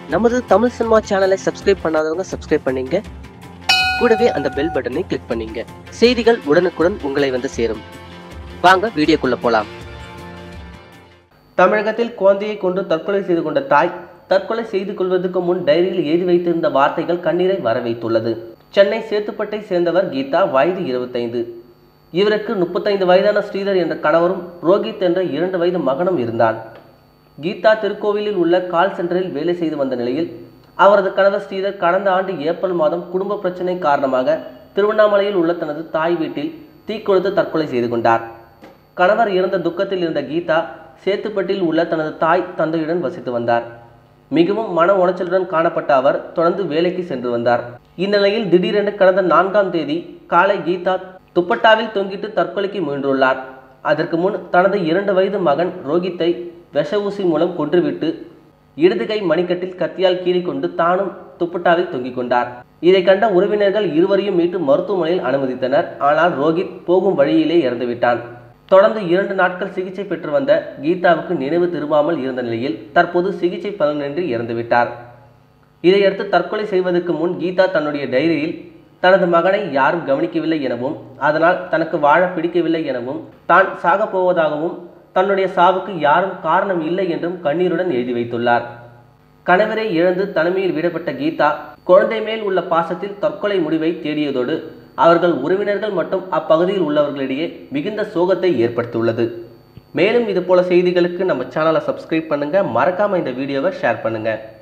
நமது தமிழ் சினிமா சேனலை சப்ஸ்கிரைப் பண்ணாதவங்க சப்ஸ்கிரைப் பண்ணீங்க கூடவே அந்த பெல் பட்டனை கிளிக் பண்ணீங்க செய்திகள் உடனுக்குடன் உங்களை வந்து சேரும் வாங்க வீடியோக்குள்ள போலாம் தமிழகத்தில் குழந்தையை கொண்டு தற்கொலை செய்து கொண்ட தாய் தற்கொலை செய்து கொள்வதற்கு முன் டைரியில் எழுதி வைத்திருந்த வார்த்தைகள் கண்ணீரை வரவைத்துள்ளது சென்னை சேத்துப்பட்டை சேர்ந்தவர் கீதா வயது இருபத்தைந்து இவருக்கு முப்பத்தைந்து வயதான ஸ்ரீதர் என்ற கணவரும் ரோஹித் என்ற இரண்டு வயது மகனும் இருந்தான் கீதா திருக்கோவிலில் உள்ள கால் சென்டரில் வேலை செய்து வந்த நிலையில் அவரது கணவர் ஸ்ரீதர் கடந்த ஆண்டு ஏப்ரல் மாதம் குடும்ப பிரச்சனை காரணமாக திருவண்ணாமலையில் உள்ள தனது தாய் வீட்டில் தீக்கொளுத்து தற்கொலை செய்து கொண்டார் கணவர் இறந்த துக்கத்தில் இருந்த கீதா சேத்துப்பட்டில் உள்ள தனது தாய் தந்தையுடன் வசித்து வந்தார் மிகவும் மன உளைச்சலுடன் காணப்பட்ட அவர் தொடர்ந்து வேலைக்கு சென்று வந்தார் இந்நிலையில் திடீரென்று கடந்த நான்காம் தேதி காலை கீதா துப்பட்டாவில் தொங்கிட்டு தற்கொலைக்கு முயன்றுள்ளார் அதற்கு முன் தனது இரண்டு வயது மகன் ரோஹித்தை விஷ ஊசி மூலம் கொன்றுவிட்டு இடது கை மணிக்கட்டில் கத்தியால் கீறிக்கொண்டு தானும் துப்பட்டாவில் தொங்கிக் கொண்டார் இதை கண்ட உறவினர்கள் இருவரையும் மீட்டு மருத்துவமனையில் அனுமதித்தனர் ஆனால் ரோஹித் போகும் வழியிலே இறந்துவிட்டான் தொடர்ந்து இரண்டு நாட்கள் சிகிச்சை பெற்று வந்த கீதாவுக்கு நினைவு திரும்பாமல் இருந்த நிலையில் தற்போது சிகிச்சை பலனின்றி இறந்துவிட்டார் இதையடுத்து தற்கொலை செய்வதற்கு முன் கீதா தன்னுடைய டைரியில் தனது மகனை யாரும் கவனிக்கவில்லை எனவும் அதனால் தனக்கு வாழ பிடிக்கவில்லை எனவும் தான் சாகப் போவதாகவும் தன்னுடைய சாவுக்கு யாரும் காரணம் இல்லை என்றும் கண்ணீருடன் எழுதி வைத்துள்ளார் கணவரை இழந்து தனிமையில் விடப்பட்ட கீதா குழந்தை மேல் உள்ள பாசத்தில் தற்கொலை முடிவை தேடியதோடு அவர்கள் உறவினர்கள் மற்றும் அப்பகுதியில் உள்ளவர்களிடையே மிகுந்த சோகத்தை ஏற்படுத்தியுள்ளது மேலும் இது போல செய்திகளுக்கு நம்ம சேனலை சப்ஸ்கிரைப் பண்ணுங்க மறக்காம இந்த வீடியோவை ஷேர் பண்ணுங்க